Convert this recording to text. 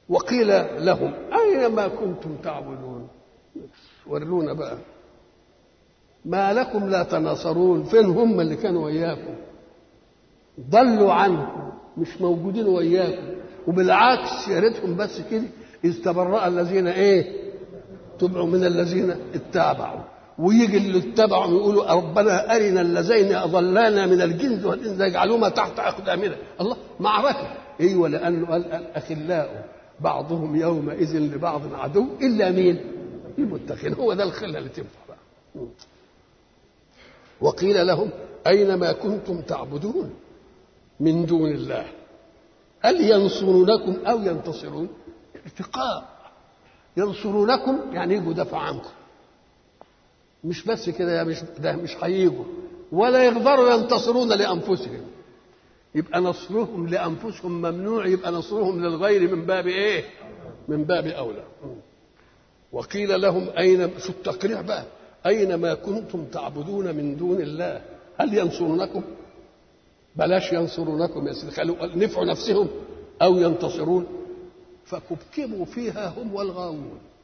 وقيل لهم أين ما كنتم تعبدون ورونا بقى ما لكم لا تناصرون فين هم اللي كانوا وياكم ضلوا عنكم مش موجودين وياكم وبالعكس يا ريتهم بس كده إذ تبرأ الذين إيه تبعوا من الذين اتبعوا ويجي اللي اتبعوا يقولوا ربنا أرنا اللذين أضلانا من الجنس والإنس يجعلوهما تحت أقدامنا الله معركة أيوة لأنه قال الأخلاء بعضهم يومئذ لبعض عدو إلا مين المتقين هو ده الخلة اللي تنفع بقى وقيل لهم أين ما كنتم تعبدون من دون الله هل ينصرونكم أو ينتصرون اتقاء ينصرونكم يعني يجوا دفع عنكم مش بس كده مش ده مش هيجوا ولا يقدروا ينتصرون لانفسهم يبقى نصرهم لانفسهم ممنوع يبقى نصرهم للغير من باب ايه من باب اولى وقيل لهم اين شو التقريع بقى اين ما كنتم تعبدون من دون الله هل ينصرونكم بلاش ينصرونكم يا سيدي خلوا نفعوا نفسهم او ينتصرون فكبكبوا فيها هم والغاوون